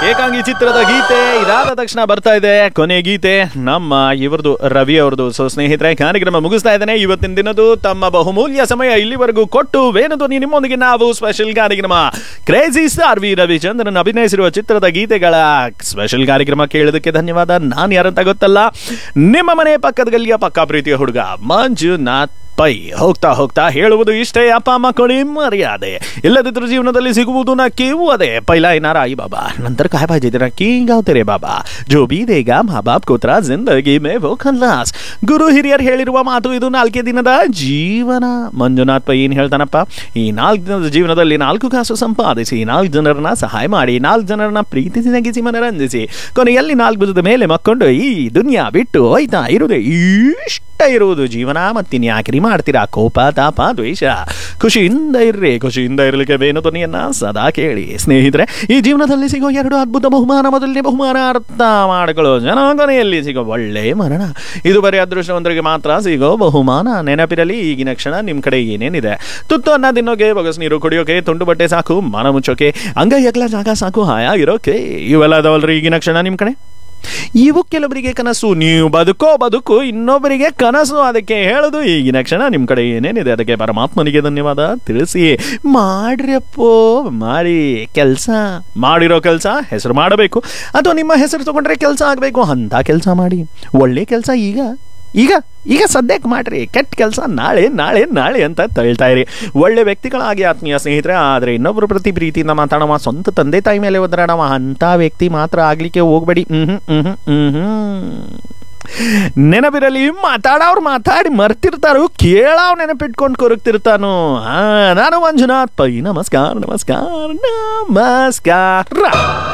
ಏಕಾಂಗಿ ಚಿತ್ರದ ಗೀತೆ ಇದಾದ ತಕ್ಷಣ ಬರ್ತಾ ಇದೆ ಕೊನೆ ಗೀತೆ ನಮ್ಮ ಇವ್ರದು ರವಿ ಅವ್ರದ್ದು ಸೊ ಸ್ನೇಹಿತರೆ ಕಾರ್ಯಕ್ರಮ ಮುಗಿಸ್ತಾ ಇದ್ದೇನೆ ಇವತ್ತಿನ ದಿನದು ತಮ್ಮ ಬಹುಮೂಲ್ಯ ಸಮಯ ಇಲ್ಲಿವರೆಗೂ ಕೊಟ್ಟು ವೇಣುಧ್ವನಿ ನಿಮ್ಮೊಂದಿಗೆ ನಾವು ಸ್ಪೆಷಲ್ ಕಾರ್ಯಕ್ರಮ ಕ್ರೇಜಿ ಸ್ಟಾರ್ ವಿ ರವಿಚಂದ್ರನ್ ಅಭಿನಯಿಸಿರುವ ಚಿತ್ರದ ಗೀತೆಗಳ ಸ್ಪೆಷಲ್ ಕಾರ್ಯಕ್ರಮ ಕೇಳೋದಕ್ಕೆ ಧನ್ಯವಾದ ನಾನು ಯಾರಂತ ಗೊತ್ತಲ್ಲ ನಿಮ್ಮ ಮನೆ ಪಕ್ಕದ ಗಲ್ಲಿಯ ಪಕ್ಕ ಪ್ರೀತಿಯ ಹುಡುಗ ಮಂಜುನಾಥ್ ಪೈ ಹೋಗ್ತಾ ಹೋಗ್ತಾ ಹೇಳುವುದು ಇಷ್ಟೇ ಅಪ್ಪ ಅಮ್ಮ ಕೊಡಿ ಮರ್ಯಾದೆ ಇಲ್ಲದಿದ್ದರೂ ಜೀವನದಲ್ಲಿ ಸಿಗುವುದು ನಾ ಕೇವು ಅದೇ ಪೈಲಾ ಏನಾರ आई बाबा नंतर काय पाहिजे ते नक्की गाव तेरे बाबा जो भी देगा ಮಾ ಬಾಪ್ ಕೋತ್ರ ಜಿಂದಗಿ ಮೇ ವೋ ಖಲ್ಲಾಸ್ ಗುರು ಹಿರಿಯರು ಹೇಳಿರುವ ಮಾತು ಇದು ನಾಲ್ಕೇ ದಿನದ ಜೀವನ ಮಂಜುನಾಥ್ ಪೈ ಏನ್ ಹೇಳ್ತಾನಪ್ಪ ಈ ನಾಲ್ಕು ದಿನದ ಜೀವನದಲ್ಲಿ ನಾಲ್ಕು ಕಾಸು ಸಂಪಾದಿಸಿ ನಾಲ್ಕು ಜನರನ್ನ ಸಹಾಯ ಮಾಡಿ ನಾಲ್ಕು ಜನರನ್ನ ಪ್ರೀತಿಸಿ ನಗಿಸಿ ಮನರಂಜಿಸಿ ಕೊನೆಯಲ್ಲಿ ನಾಲ್ಕು ಭುಜದ ಮೇಲೆ ಮಕ್ಕೊಂಡು ಈ ದುನಿಯಾ ಬಿಟ್ಟು ಹೋಯ್ತಾ ಇರುವುದೇ ಇಷ್ಟ ಇರುವುದು ಜೀವನ ಮತ್ತಿನ್ಯಾಕಿರಿ ಮಾಡ್ತೀರಾ ಕೋಪ ತಾಪ ದ್ವೇಷ ಖುಷಿಯಿಂದ ಇರ್ರಿ ಖುಷಿಯಿಂದ ಇರಲಿಕ್ಕೆ ಬೇನು ಧ್ವನಿಯನ್ನ ಸದಾ ಕೇಳಿ ಸ್ನೇಹಿತರೆ ಈ ಜೀವನದಲ್ಲಿ ಸಿಗೋ ಎರಡು ಅದ್ಭುತ ಬಹುಮಾನ ಮೊದಲನೇ ಬಹುಮಾನ ಅರ್ಥ ಮಾಡಿಕೊಳ್ಳೋ ಜನ ಕೊನೆಯಲ್ಲಿ ಸಿಗೋ ಒಳ್ಳೆ ಮರಣ ಇದು ಬರೀ ಅದೃಷ್ಟವಂತರಿಗೆ ಮಾತ್ರ ಸಿಗೋ ಬಹುಮಾನ ನೆನಪಿರಲಿ ಈಗಿನ ಕ್ಷಣ ನಿಮ್ಮ ಕಡೆ ಏನೇನಿದೆ ತುತ್ತು ಅನ್ನ ತಿನ್ನೋಕೆ ಬಗಸ್ ನೀರು ಕುಡಿಯೋಕೆ ತುಂಡು ಬಟ್ಟೆ ಸಾಕು ಮನ ಮುಚ್ಚೋಕೆ ಅಂಗೈ ಅಗಲ ಜಾಗ ಸಾಕು ಹಾಯಾಗಿರೋಕೆ ಇವೆಲ್ಲ ಅದಾವಲ್ರಿ ಈಗಿನ ಕ್ಷಣ ನಿಮ್ಮ ಕಡೆ ಇವು ಕೆಲವರಿಗೆ ಕನಸು ನೀವು ಬದುಕೋ ಬದುಕು ಇನ್ನೊಬ್ಬರಿಗೆ ಕನಸು ಅದಕ್ಕೆ ಹೇಳೋದು ಈಗಿನ ಕ್ಷಣ ನಿಮ್ಮ ಕಡೆ ಏನೇನಿದೆ ಅದಕ್ಕೆ ಪರಮಾತ್ಮನಿಗೆ ಧನ್ಯವಾದ ತಿಳಿಸಿ ಮಾಡ್ರಪ್ಪೋ ಮಾಡಿ ಕೆಲಸ ಮಾಡಿರೋ ಕೆಲಸ ಹೆಸರು ಮಾಡಬೇಕು ಅಥವಾ ನಿಮ್ಮ ಹೆಸರು ತಗೊಂಡ್ರೆ ಕೆಲಸ ಆಗಬೇಕು ಅಂತ ಕೆಲಸ ಮಾಡಿ ಒಳ್ಳೆ ಕೆಲಸ ಈಗ ಈಗ ಈಗ ಸದ್ಯಕ್ಕೆ ಮಾಡ್ರಿ ಕೆಟ್ಟ ಕೆಲಸ ನಾಳೆ ನಾಳೆ ನಾಳೆ ಅಂತ ತಳ್ತಾ ಇರಿ ಒಳ್ಳೆ ವ್ಯಕ್ತಿಗಳಾಗಿ ಆತ್ಮೀಯ ಸ್ನೇಹಿತರೆ ಆದರೆ ಇನ್ನೊಬ್ಬರ ಪ್ರತಿ ಪ್ರೀತಿಯಿಂದ ಮಾತಾಡವ ಸ್ವಂತ ತಂದೆ ತಾಯಿ ಮೇಲೆ ಒದರಾಡವ ಅಂಥ ವ್ಯಕ್ತಿ ಮಾತ್ರ ಆಗ್ಲಿಕ್ಕೆ ಹೋಗ್ಬೇಡಿ ಹ್ಮ್ ಹ್ಮ್ ಹ್ಮ್ ಹ್ಮ್ ನೆನಪಿರಲಿ ಮಾತಾಡೋರು ಮಾತಾಡಿ ಮರ್ತಿರ್ತಾರು ಕೇಳಾವ್ ನೆನಪಿಟ್ಕೊಂಡು ಕೊರಗ್ತಿರ್ತಾನು ಆ ನಾನು ಮಂಜುನಾಥ್ ಪೈ ನಮಸ್ಕಾರ ನಮಸ್ಕಾರ ನಮಸ್ಕಾರ